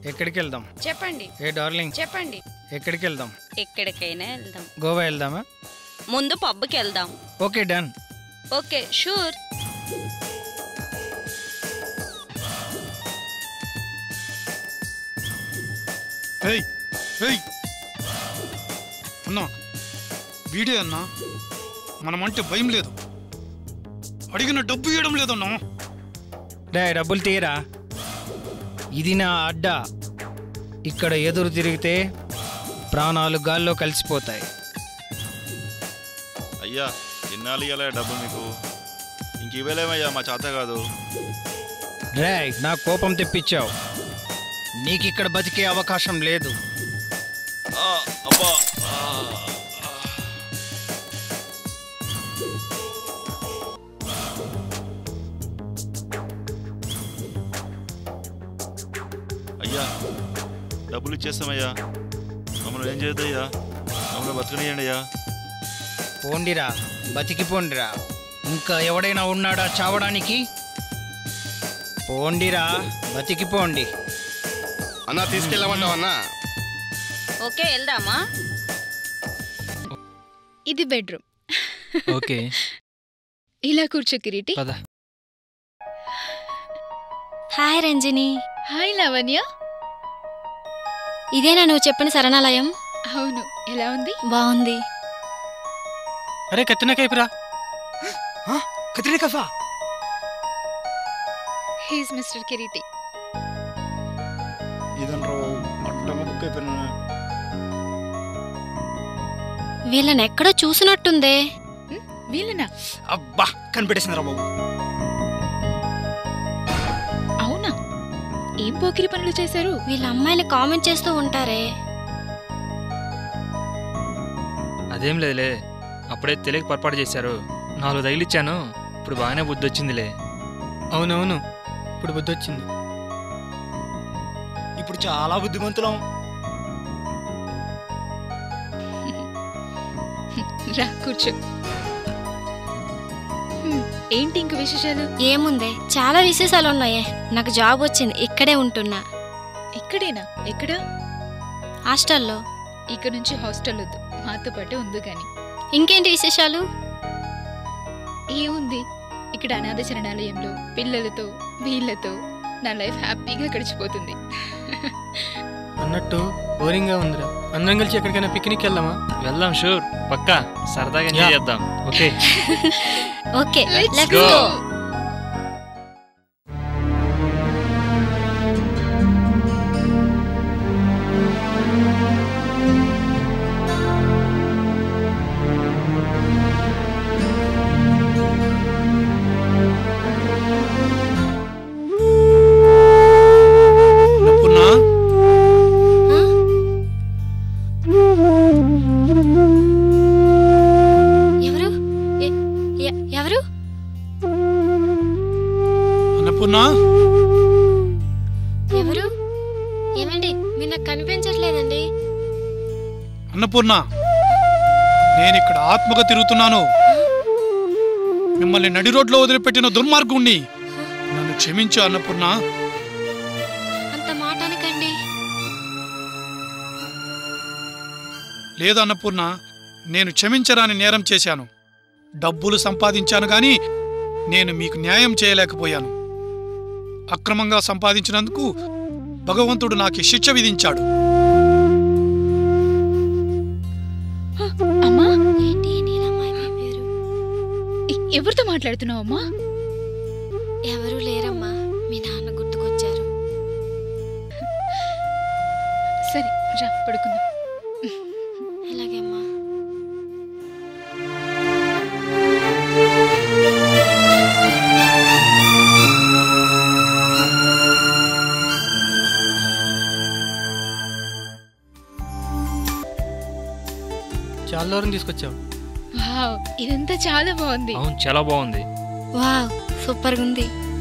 ఎక్కడికి వెళ్దాం చెప్పండి ఏ డార్లింగ్ చెప్పండి ఎక్కడికి వెళ్దాం ఎక్కడికైనా వెళ్దాం గోవా వెళ్దామా ముందు పబ్కి వెళ్దాం ఓకే డన్ ఓకే షూర్ ఏయ్ ఏయ్ అన్నా వీడే అన్నా మనమంటే భయం లేదు అడిగిన డబ్బు ఇవ్వడం లేదన్నా డే డబ్బులు తీయరా ఇది నా అడ్డా ఇక్కడ ఎదురు తిరిగితే ప్రాణాలు గాల్లో కలిసిపోతాయి అయ్యా ఎన్నాళ్ళు ఇవ్వాలి డబ్బు మీకు ఇంక ఇవ్వలేమయ్యా మా చేత కాదు రే నా కోపం తెప్పించావు నీకు ఇక్కడ బతికే అవకాశం లేదు ఆ, అబ్బా ఆ, ఆ. అయ్యా డబ్బులు ఇచ్చేస్తామయ్యా మమ్మల్ని ఏం చేయొద్దయ్యా మమ్మల్ని బతకనియండి అయ్యా పోండిరా బతికి పోండిరా ఇంకా ఎవడైనా ఉన్నాడా చావడానికి పోండిరా బతికి పోండి అన్నా తీసుకెళ్ళమంటావు అన్నా ఓకే వెళ్దామా ఇది బెడ్రూమ్ ఓకే ఇలా కూర్చో కిరీటి పద హాయ్ రంజిని హాయ్ లావణ్య ఇదేనా నువ్వు చెప్పిన శరణాలయం అవును ఎలా ఉంది బాగుంది అరే కత్తిన కైపురా కత్తిరి కఫా హీస్ మిస్టర్ కిరీటి ఇదనరా అడ్డమ బుక్ అయిపోయినా వీళ్ళని ఎక్కడో చూసినట్టుందే వీళ్ళనా అబ్బా కనిపెట్టేసిందిరా బాబు అవునా ఏం పోకిరి పనులు చేశారు వీళ్ళ అమ్మాయిని కామెంట్ చేస్తూ ఉంటారే అదేం లేదులే అప్పుడే తెలియక పొరపాటు చేశారు నాలుగు తగిలిచ్చాను ఇప్పుడు బాగానే బుద్ధి వచ్చిందిలే అవునవును ఇప్పుడు బుద్ధి వచ్చింది ఇప్పుడు చాలా బుద్ధిమంతులం రా కూర్చో హ్మ్, ఏంటి ఇంక విశేషాలు ఏముందే చాలా విశేషాలు ఉన్నాయే నాకు జాబ్ వచ్చింది ఇక్కడే ఉంటున్నా ఇక్కడేనా ఎక్కడా హాస్టల్లో ఇక్కడ నుంచి హాస్టల్ వద్దు మాతో పాటే ఉంది గాని ఇంకేంటి విశేషాలు ఏముంది ఇక్కడ అనాథ శరణాలయంలో పిల్లలతో వీళ్ళతో నా లైఫ్ హ్యాపీగా గడిచిపోతుంది అన్నట్టు బోరింగ్గా ఉందిరా అందరం కలిసి ఎక్కడికైనా పిక్నిక్ వెళ్దామా వెళ్దాం షూర్ పక్కా సరదాగా ఎంజాయ్ చేద్దాం okay okay Let's let's go. Go Annapurna ఎవరు ఎ- ఎ- ఎవరు అన్నపూర్ణ ఎవరు ఏమండి మీరు నాకు కనిపించట్లేదండి అన్నపూర్ణ నేను ఇక్కడ ఆత్మగా తిరుగుతున్నాను మిమ్మల్ని నడి రోడ్లో వదిలిపెట్టిన దుర్మార్గుణ్ణి నన్ను క్షమించు అన్నపూర్ణ అంత మాట అనకండి లేదు అన్నపూర్ణ నేను క్షమించరాని నేరం చేశాను డబ్బులు సంపాదించాను గాని నేను మీకు న్యాయం చేయలేకపోయాను అక్రమంగా సంపాదించినందుకు భగవంతుడు నాకు ఈ శిక్ష విధించాడు అమ్మా ఏంటి నీలమ్మాయి మీ పేరు ఎ- ఎవరితో మాట్లాడుతున్నావు అమ్మా ఎవరు లేరమ్మా మీ నాన్న గుర్తుకొచ్చారు సరే రా పడుకుందాం ఎలాగేమ్మా చాలా దూరం తీసుకొచ్చావు వావ్ ఇదంతా చాలా బాగుంది అవును చాలా బాగుంది వావ్ సూపర్గా ఉంది